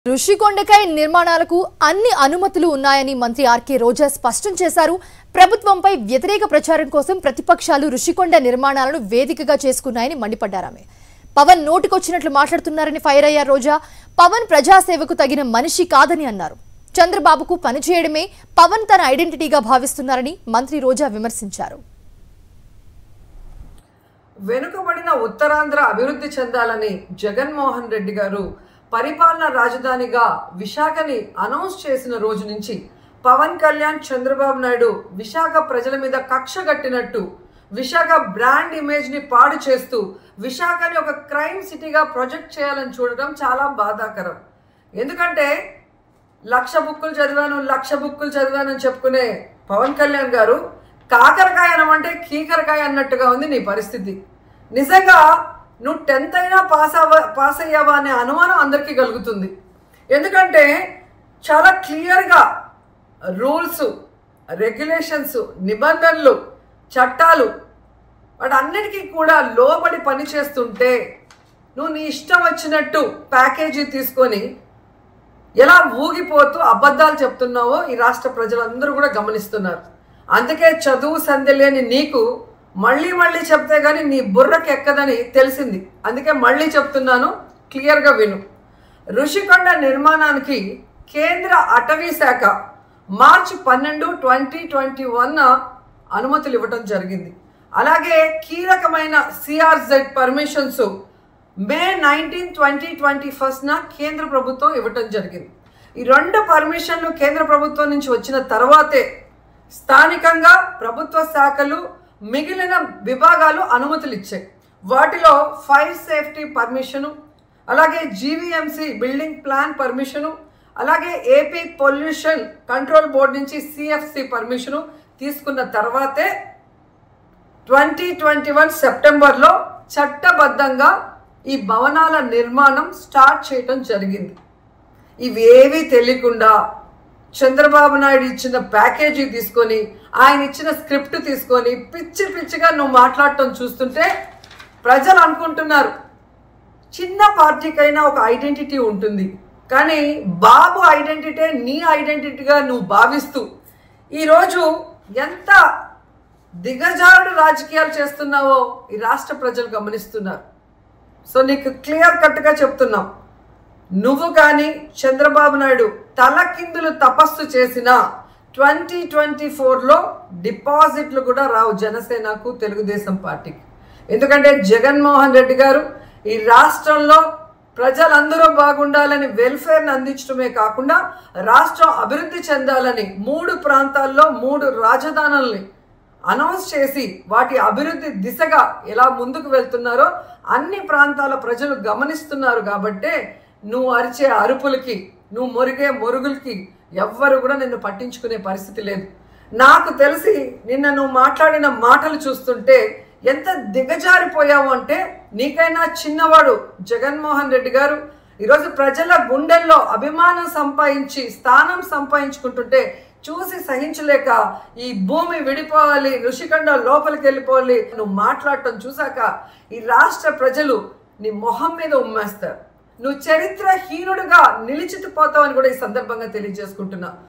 ఋషికొండకాయ నిర్మాణాలకు అన్ని అనుమతులు ఉన్నాయని మంత్రి ఆర్కే రోజా స్పష్టం చేశారు ప్రభుత్వంపై వ్యతిరేక ప్రచారం కోసం ప్రతిపక్షాలు ఋషికొండ నిర్మాణాలను వేదికగా చేసుకున్నాయని మండిపడ్డారామె పవన్ నోటికొచ్చినట్లు మాట్లాడుతున్నారని ఫైర్ అయ్యారు రోజా పవన్ ప్రజాసేవకు తగిన మనిషి కాదని అన్నారు చంద్రబాబుకు పనిచేయడమే పవన్ తన ఐడెంటిటీగా భావిస్తున్నారని మంత్రి రోజా విమర్శించారు వెనుకబడిన ఉత్తరాంధ్ర అభివృద్ధి చెందాలని జగన్మోహన్ రెడ్డి గారు పరిపాలన రాజధానిగా విశాఖని అనౌన్స్ చేసిన రోజు నుంచి పవన్ కళ్యాణ్ చంద్రబాబు నాయుడు విశాఖ ప్రజల మీద కక్ష కట్టినట్టు విశాఖ బ్రాండ్ ఇమేజ్ని పాడు చేస్తూ విశాఖని ఒక క్రైమ్ సిటీగా ప్రొజెక్ట్ చేయాలని చూడటం చాలా బాధాకరం ఎందుకంటే లక్ష బుక్కులు చదివాను లక్ష బుక్కులు చదివాను అని చెప్పుకునే పవన్ కళ్యాణ్ గారు కాకరకాయ అనమంటే కీకరకాయ అన్నట్టుగా ఉంది నీ పరిస్థితి నిజంగా నువ్వు టెన్త్ అయినా పాస్ అవ్వ పాస్ అయ్యావా అనే అనుమానం అందరికీ కలుగుతుంది ఎందుకంటే చాలా క్లియర్గా రూల్స్ రెగ్యులేషన్స్ నిబంధనలు చట్టాలు వాటన్నిటికీ కూడా లోబడి పనిచేస్తుంటే నువ్వు నీ ఇష్టం వచ్చినట్టు ప్యాకేజీ తీసుకొని ఎలా ఊగిపోతూ అబద్ధాలు చెప్తున్నావో ఈ రాష్ట్ర ప్రజలందరూ కూడా గమనిస్తున్నారు అందుకే చదువు సంధ్య లేని నీకు మళ్ళీ మళ్ళీ చెప్తే గానీ నీ బుర్రకి ఎక్కదని తెలిసింది అందుకే మళ్ళీ చెప్తున్నాను క్లియర్గా విను ఋషికొండ నిర్మాణానికి కేంద్ర అటవీ శాఖ మార్చి పన్నెండు ట్వంటీ ట్వంటీ వన్ అనుమతులు ఇవ్వడం జరిగింది అలాగే కీలకమైన CRZ permissions May nineteen twenty twenty ఫస్ట్న కేంద్ర ప్రభుత్వం ఇవ్వటం జరిగింది ఈ రెండు పర్మిషన్లు కేంద్ర ప్రభుత్వం నుంచి వచ్చిన తర్వాతే స్థానికంగా ప్రభుత్వ శాఖలు మిగిలిన విభాగాలు అనుమతులు ఇచ్చాయి వాటిలో ఫైర్ సేఫ్టీ పర్మిషను అలాగే జీవీఎంసీ బిల్డింగ్ ప్లాన్ పర్మిషను అలాగే ఏపీ పొల్యూషన్ కంట్రోల్ బోర్డు నుంచి సిఎఫ్సి పర్మిషను తీసుకున్న తర్వాతే ట్వంటీ ట్వంటీ వన్ సెప్టెంబర్లో చట్టబద్ధంగా ఈ భవనాల నిర్మాణం స్టార్ట్ చేయటం జరిగింది ఇవేవీ తెలియకుండా చంద్రబాబు నాయుడు ఇచ్చిన ప్యాకేజీ తీసుకొని ఆయన ఇచ్చిన స్క్రిప్ట్ తీసుకొని పిచ్చి పిచ్చిగా నువ్వు మాట్లాడటం చూస్తుంటే ప్రజలు అనుకుంటున్నారు చిన్న పార్టీకైనా ఒక ఐడెంటిటీ ఉంటుంది కానీ బాబు ఐడెంటిటీ నీ ఐడెంటిటీగా నువ్వు భావిస్తూ ఈరోజు ఎంత దిగజారుడు రాజకీయాలు చేస్తున్నావో ఈ రాష్ట్ర ప్రజలు గమనిస్తున్నారు సో నీకు క్లియర్ కట్గా చెప్తున్నాం నువ్వు కానీ చంద్రబాబు నాయుడు తలకిందులు తపస్సు చేసిన ట్వంటీ ట్వంటీ ఫోర్లో డిపాజిట్లు కూడా రావు జనసేనకు తెలుగుదేశం పార్టీకి ఎందుకంటే జగన్మోహన్ రెడ్డి గారు ఈ రాష్ట్రంలో ప్రజలందరూ బాగుండాలని వెల్ఫేర్ని అందించడమే కాకుండా రాష్ట్రం అభివృద్ధి చెందాలని మూడు ప్రాంతాల్లో మూడు రాజధానుల్ని అనౌన్స్ చేసి వాటి అభివృద్ధి దిశగా ఎలా ముందుకు వెళ్తున్నారో అన్ని ప్రాంతాల ప్రజలు గమనిస్తున్నారు కాబట్టే నువ్వు అరిచే అరుపులకి నువ్వు మొరిగే మొరుగులకి ఎవ్వరు కూడా నిన్ను పట్టించుకునే పరిస్థితి లేదు నాకు తెలిసి నిన్న నువ్వు మాట్లాడిన మాటలు చూస్తుంటే ఎంత దిగజారిపోయావు అంటే నీకైనా చిన్నవాడు జగన్మోహన్ రెడ్డి గారు ఈరోజు ప్రజల గుండెల్లో అభిమానం సంపాదించి స్థానం సంపాదించుకుంటుంటే చూసి సహించలేక ఈ భూమి విడిపోవాలి ఋషికొండ లోపలికి వెళ్ళిపోవాలి నువ్వు మాట్లాడటం చూసాక ఈ రాష్ట్ర ప్రజలు నీ మొహం మీద ఉమ్మేస్తారు నువ్వు చరిత్రహీనుడుగా నిలిచిపోతావని కూడా ఈ సందర్భంగా తెలియజేసుకుంటున్నా